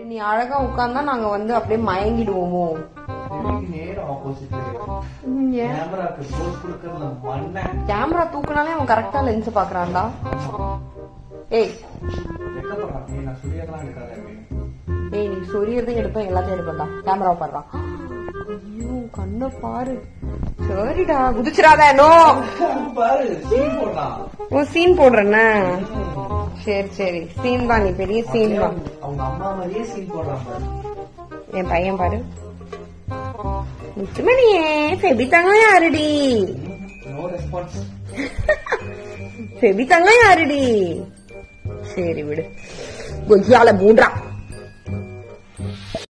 நீ அழகா உட்கார்ந்தா நாங்க வந்து அப்படியே மயங்கிடுவோமோ எனக்கு நேரம் ஆப்போசிட் ம், ஏன் கேமராக்கு போஸ் கொடுக்கறதுல மண்ணை கேமரா தூக்குனாலே அவன் கரெக்டா லென்ஸ் பாக்குறான்டா ஏய் வெக்கப்படுறான் நீ நான் சொல்லியெல்லாம் எடுக்காத அப்படின்னு ஏய் நீ சொரியறதையும் எடுப்பேன் எல்லாத்தையும் எடுப்பேன்டா கேமரா பாடுறான் ஐயோ கண்ணை பாரு சரிடா குதிச்சிடாத நோ பாரு சீன் போடுறான் உன் சீன் போடுறேன்னா சரி சரி சீன் தான் நீ பெரிய சீன் தான் அவங்க அம்மா மாதிரியே சீன் போடுறான் பாரு என் பையன் பாரு முத்துமணியே செபி தங்கம் யாருடி நோ ரெஸ்பான்ஸ் செபி தங்கம் யாருடி சரி விடு கொய்யால மூன்றா